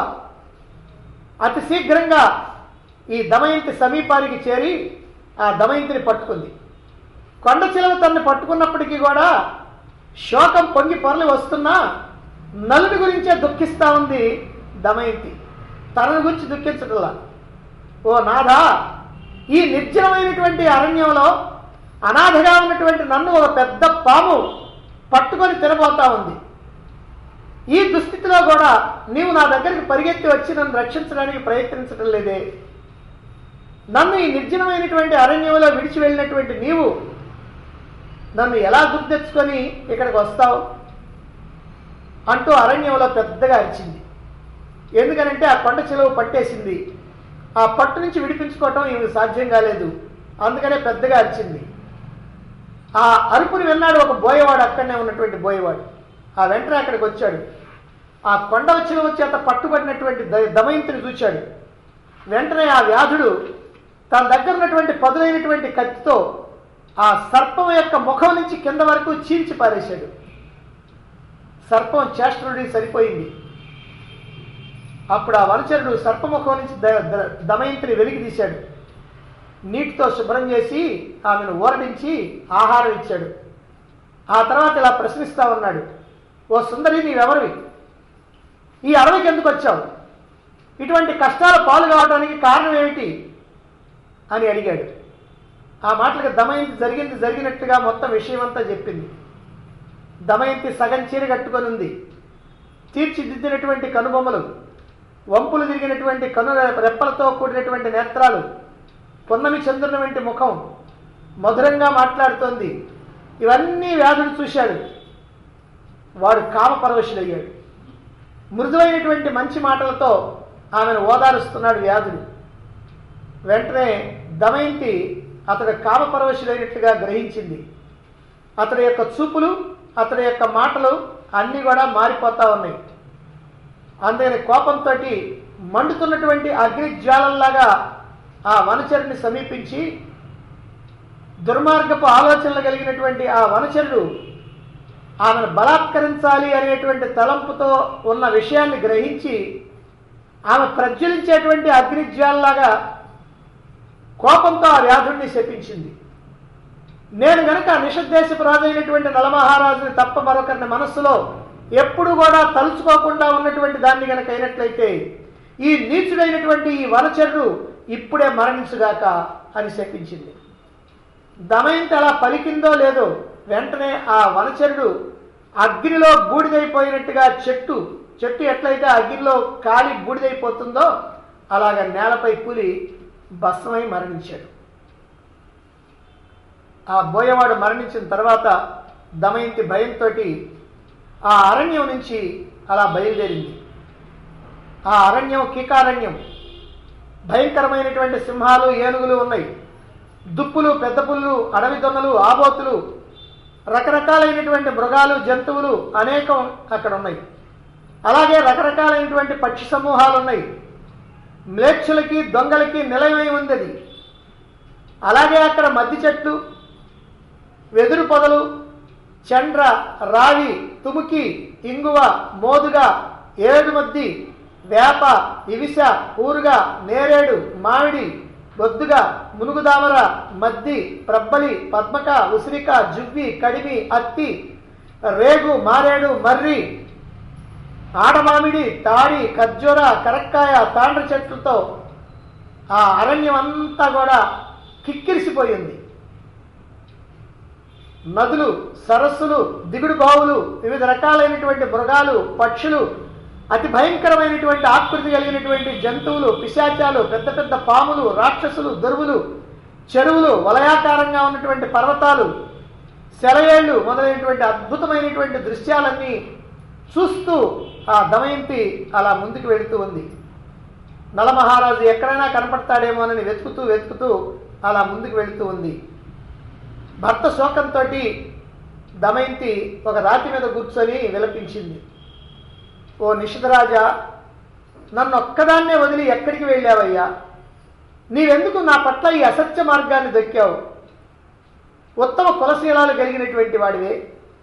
అతి శీఘ్రంగా ఈ దమయంతి సమీపానికి చేరి ఆ దమయంతిని పట్టుకుంది కొండ చిలువ తనని పట్టుకున్నప్పటికీ కూడా శోకం పొంగి పొరలి వస్తున్నా నలుని గురించే దుఃఖిస్తా ఉంది దమయంతి తనని గురించి దుఃఖించటంలా ఓ నాథా ఈ నిర్జనమైనటువంటి అరణ్యంలో అనాథగా ఉన్నటువంటి నన్ను ఒక పెద్ద పాము పట్టుకొని తినబోతా ఉంది ఈ దుస్థితిలో కూడా నీవు నా దగ్గరికి పరిగెత్తి వచ్చి నన్ను రక్షించడానికి ప్రయత్నించడం లేదే నన్ను ఈ నిర్జనమైనటువంటి అరణ్యంలో విడిచి వెళ్ళినటువంటి నీవు నన్ను ఎలా గుర్తెచ్చుకొని ఇక్కడికి వస్తావు అంటూ అరణ్యంలో పెద్దగా అరిచింది ఎందుకనంటే ఆ కొండ చెలవు పట్టేసింది ఆ పట్టు నుంచి విడిపించుకోవటం ఈమె సాధ్యం కాలేదు అందుకనే పెద్దగా అరిచింది ఆ అరుపుని విన్నాడు ఒక బోయవాడు అక్కడనే ఉన్నటువంటి బోయవాడు ఆ వెంటనే అక్కడికి వచ్చాడు ఆ కొండ చిలువ చేత పట్టుబడినటువంటి ద- దమయంతిని చూశాడు వెంటనే ఆ వ్యాధుడు తన దగ్గర ఉన్నటువంటి పదులైనటువంటి కత్తితో ఆ సర్పం యొక్క ముఖం నుంచి కింద వరకు చీల్చి పారేశాడు సర్పం చేష్టనుడి సరిపోయింది అప్పుడు ఆ వనచరుడు సర్పముఖం నుంచి ద- ద- దమయంతిని వెలికి తీశాడు నీటితో శుభ్రం చేసి ఆమెను ఊరడించి ఆహారం ఇచ్చాడు ఆ తర్వాత ఇలా ప్రశ్నిస్తా ఉన్నాడు ఓ సుందరి నీవెవరివి ఈ అడవికి ఎందుకు వచ్చావు ఇటువంటి కష్టాల పాలు కావడానికి కారణం ఏమిటి అని అడిగాడు ఆ మాటలకు దమయంతి జరిగింది జరిగినట్టుగా మొత్తం విషయం అంతా చెప్పింది దమయంతి సగం చీర కట్టుకొని ఉంది తీర్చిదిద్దినటువంటి కనుబొమ్మలు వంపులు తిరిగినటువంటి కను రెప్పలతో కూడినటువంటి నేత్రాలు పున్నమి చంద్రుని వంటి ముఖం మధురంగా మాట్లాడుతోంది ఇవన్నీ వ్యాధుడు చూశాడు వాడు కామపరవశుడయ్యాడు మృదువైనటువంటి మంచి మాటలతో ఆమెను ఓదారుస్తున్నాడు వ్యాధుడు వెంటనే దమయంతి అతడు కామపరవశుడైనట్టుగా గ్రహించింది అతడి యొక్క చూపులు అతడి యొక్క మాటలు అన్నీ కూడా మారిపోతా ఉన్నాయి అందుకని కోపంతో మండుతున్నటువంటి అగ్ని జ్వాలల్లాగా ఆ వనచరుని సమీపించి దుర్మార్గపు ఆలోచనలు కలిగినటువంటి ఆ వనచరుడు ఆమెను బలాత్కరించాలి అనేటువంటి తలంపుతో ఉన్న విషయాన్ని గ్రహించి ఆమె ప్రజ్వలించేటువంటి అగ్నిజ్వాలలాగా కోపంతో ఆ వ్యాధుడిని శపించింది నేను గనక నిషద్దేశపు రాజు అయినటువంటి నలమహారాజుని తప్ప మరొకరిని మనస్సులో ఎప్పుడు కూడా తలుచుకోకుండా ఉన్నటువంటి దాన్ని గనక అయినట్లయితే ఈ నీచుడైనటువంటి ఈ వనచరుడు ఇప్పుడే మరణించుగాక అని శపించింది దమయంతి అలా పలికిందో లేదో వెంటనే ఆ వనచరుడు అగ్నిలో బూడిదైపోయినట్టుగా చెట్టు చెట్టు ఎట్లయితే అగ్నిలో కాలి బూడిదైపోతుందో అలాగ నేలపై కూలి భస్మై మరణించాడు ఆ బోయవాడు మరణించిన తర్వాత దమయంతి భయంతో ఆ అరణ్యం నుంచి అలా బయలుదేరింది ఆ అరణ్యం కీకారణ్యం భయంకరమైనటువంటి సింహాలు ఏనుగులు ఉన్నాయి దుప్పులు పెద్ద పుల్లు అడవి దొంగలు ఆబోతులు రకరకాలైనటువంటి మృగాలు జంతువులు అనేకం అక్కడ ఉన్నాయి అలాగే రకరకాలైనటువంటి పక్షి సమూహాలు ఉన్నాయి మ్లేచ్చులకి దొంగలకి నిలయమై ఉంది అది అలాగే అక్కడ మద్ది చెట్లు వెదురు పొదలు చండ్ర రావి తుముకి ఇంగువ మోదుగ ఏడుమద్ది వేప ఇవిస ఊరుగ నేరేడు మామిడి బొద్దుగ మునుగుదామర మద్ది ప్రబ్బలి పద్మక ఉసిరిక జువ్వి కడిమి అత్తి రేగు మారేడు మర్రి ఆడమామిడి తాడి ఖర్జూర కరక్కాయ తాండ్ర చెట్లతో ఆ అరణ్యం అంతా కూడా కిక్కిరిసిపోయింది నదులు సరస్సులు దిగుడు బావులు వివిధ రకాలైనటువంటి మృగాలు పక్షులు అతి భయంకరమైనటువంటి ఆకృతి కలిగినటువంటి జంతువులు పిశాచాలు పెద్ద పెద్ద పాములు రాక్షసులు దొరువులు చెరువులు వలయాకారంగా ఉన్నటువంటి పర్వతాలు సెలయేళ్లు మొదలైనటువంటి అద్భుతమైనటువంటి దృశ్యాలన్నీ చూస్తూ ఆ దమయంతి అలా ముందుకు వెళుతూ ఉంది నలమహారాజు ఎక్కడైనా కనపడతాడేమోనని వెతుకుతూ వెతుకుతూ అలా ముందుకు వెళుతూ ఉంది భర్త శోకంతో దమయంతి ఒక రాతి మీద కూర్చొని విలపించింది ఓ నిషిధరాజా నన్ను ఒక్కదాన్నే వదిలి ఎక్కడికి వెళ్ళావయ్యా నీవెందుకు నా పట్ల ఈ అసత్య మార్గాన్ని దొక్కావు ఉత్తమ కులశీలాలు కలిగినటువంటి వాడివే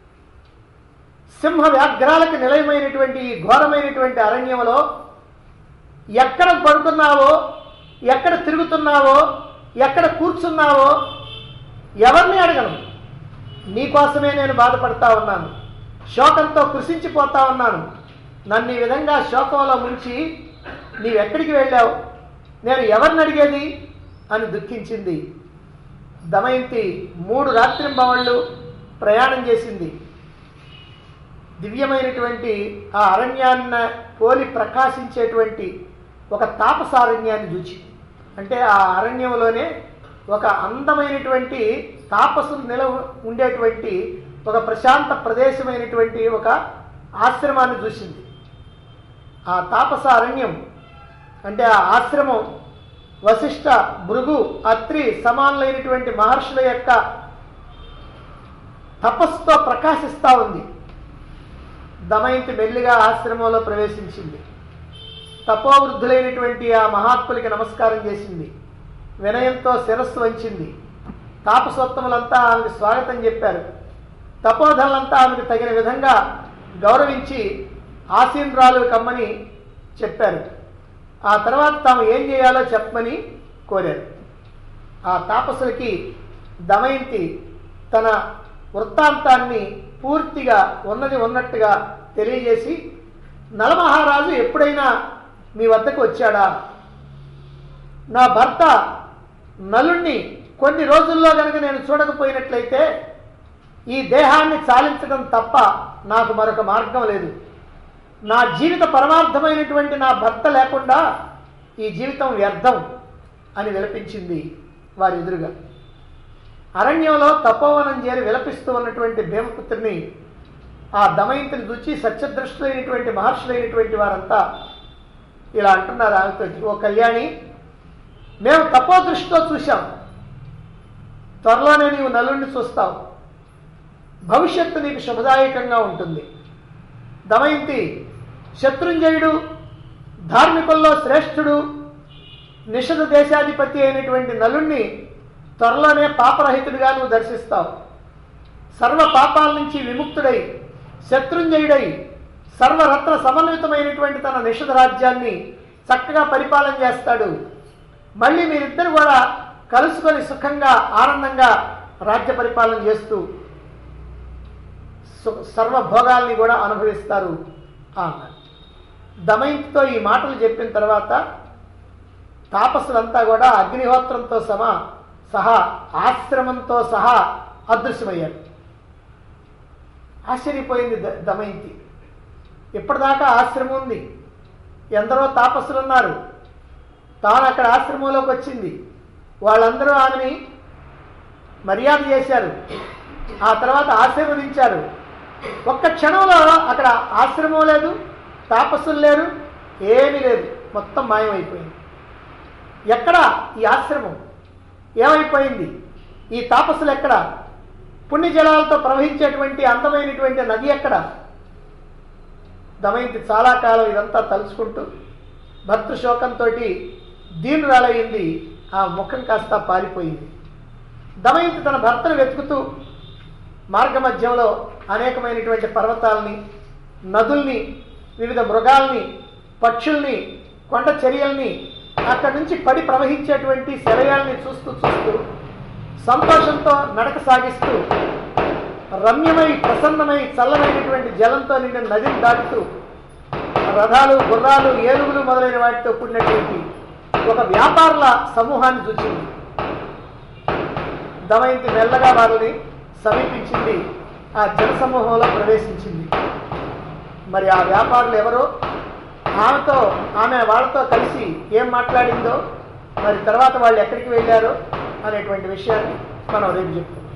సింహ వ్యాఘ్రాలకు నిలయమైనటువంటి ఈ ఘోరమైనటువంటి అరణ్యంలో ఎక్కడ పడుకున్నావో ఎక్కడ తిరుగుతున్నావో ఎక్కడ కూర్చున్నావో ఎవరిని అడగను నీకోసమే నేను బాధపడతా ఉన్నాను శోకంతో కృషించిపోతా ఉన్నాను నన్ను ఈ విధంగా శోకంలో ముంచి నీవెక్కడికి వెళ్ళావు నేను ఎవరిని అడిగేది అని దుఃఖించింది దమయంతి మూడు రాత్రింబవళ్ళు ప్రయాణం చేసింది దివ్యమైనటువంటి ఆ అరణ్యాన్న పోలి ప్రకాశించేటువంటి ఒక తాపసారణ్యాన్ని చూచి అంటే ఆ అరణ్యంలోనే ఒక అందమైనటువంటి తాపసులు నిల ఉండేటువంటి ఒక ప్రశాంత ప్రదేశమైనటువంటి ఒక ఆశ్రమాన్ని చూసింది ఆ తాపస అరణ్యం అంటే ఆ ఆశ్రమం వశిష్ఠ భృగు అత్రి సమానులైనటువంటి మహర్షుల యొక్క తపస్సుతో ప్రకాశిస్తూ ఉంది దమయంతి మెల్లిగా ఆశ్రమంలో ప్రవేశించింది తపోవృద్ధులైనటువంటి ఆ మహాత్ములకి నమస్కారం చేసింది వినయంతో శిరస్సు వంచింది తాపసోత్తములంతా ఆమెకు స్వాగతం చెప్పారు తపోధనులంతా ఆమెకు తగిన విధంగా గౌరవించి ఆసీనరాలు కమ్మని చెప్పారు ఆ తర్వాత తాము ఏం చేయాలో చెప్పమని కోరారు ఆ తాపసులకి దమయంతి తన వృత్తాంతాన్ని పూర్తిగా ఉన్నది ఉన్నట్టుగా తెలియజేసి నలమహారాజు ఎప్పుడైనా మీ వద్దకు వచ్చాడా నా భర్త నలుణ్ణి కొన్ని రోజుల్లో కనుక నేను చూడకపోయినట్లయితే ఈ దేహాన్ని చాలించడం తప్ప నాకు మరొక మార్గం లేదు నా జీవిత పరమార్థమైనటువంటి నా భర్త లేకుండా ఈ జీవితం వ్యర్థం అని విలపించింది వారి ఎదురుగా అరణ్యంలో తపోవనం చేరి విలపిస్తూ ఉన్నటువంటి భీమపుత్రుని ఆ దమయంతిని చూచి సత్యదృష్టులైనటువంటి మహర్షులైనటువంటి వారంతా ఇలా అంటున్నారు ఆమెతో ఓ కళ్యాణి మేము తపోదృష్టితో చూశాం త్వరలోనే నీవు నలుడిని చూస్తావు భవిష్యత్తు నీకు శుభదాయకంగా ఉంటుంది దమయంతి శత్రుంజయుడు ధార్మికుల్లో శ్రేష్ఠుడు నిషధ దేశాధిపతి అయినటువంటి నలుణ్ణి త్వరలోనే పాపరహితుడిగా నువ్వు దర్శిస్తావు సర్వ పాపాల నుంచి విముక్తుడై శత్రుంజయుడై సర్వరత్న సమన్వితమైనటువంటి తన నిషధ రాజ్యాన్ని చక్కగా పరిపాలన చేస్తాడు మళ్ళీ మీరిద్దరు కూడా కలుసుకొని సుఖంగా ఆనందంగా రాజ్య పరిపాలన చేస్తూ సు- సర్వభోగాల్ని కూడా అనుభవిస్తారు అన్నాడు దమయంతితో ఈ మాటలు చెప్పిన తర్వాత తాపసులంతా కూడా అగ్నిహోత్రంతో సమా సహా ఆశ్రమంతో సహా అదృశ్యమయ్యారు ఆశ్చర్యపోయింది ద- దమయంతి ఇప్పటిదాకా ఆశ్రమం ఉంది ఎందరో తాపసులు ఉన్నారు తాను అక్కడ ఆశ్రమంలోకి వచ్చింది వాళ్ళందరూ ఆమెని మర్యాద చేశారు ఆ తర్వాత ఆశీర్వదించారు ఒక్క క్షణంలో అక్కడ ఆశ్రమం లేదు తాపస్సులు లేరు ఏమీ లేదు మొత్తం మాయమైపోయింది ఎక్కడ ఈ ఆశ్రమం ఏమైపోయింది ఈ తాపస్సులు ఎక్కడ పుణ్యజలాలతో ప్రవహించేటువంటి అందమైనటువంటి నది ఎక్కడ దమయంతి చాలా కాలం ఇదంతా తలుచుకుంటూ భర్తృశోకంతో దీనురాలయ్యింది ఆ ముఖం కాస్త పారిపోయింది దమయంతి తన భర్తను వెతుకుతూ మార్గమధ్యంలో అనేకమైనటువంటి పర్వతాలని నదుల్ని వివిధ మృగాల్ని పక్షుల్ని కొండ చర్యల్ని అక్కడి నుంచి పడి ప్రవహించేటువంటి శరయాల్ని చూస్తూ చూస్తూ సంతోషంతో నడక సాగిస్తూ రమ్యమై ప్రసన్నమై చల్లమైనటువంటి జలంతో నిండిన నదిని దాటుతూ రథాలు గుర్రాలు ఏనుగులు మొదలైన వాటితో కూడినటువంటి ఒక వ్యాపారుల సమూహాన్ని చూసింది దమయంతి మెల్లగా వారిని సమీపించింది ఆ జనసమూహంలో ప్రవేశించింది మరి ఆ వ్యాపారులు ఎవరో ఆమెతో ఆమె వాళ్ళతో కలిసి ఏం మాట్లాడిందో మరి తర్వాత వాళ్ళు ఎక్కడికి వెళ్ళారో అనేటువంటి విషయాన్ని మనం రేపు చెప్తాం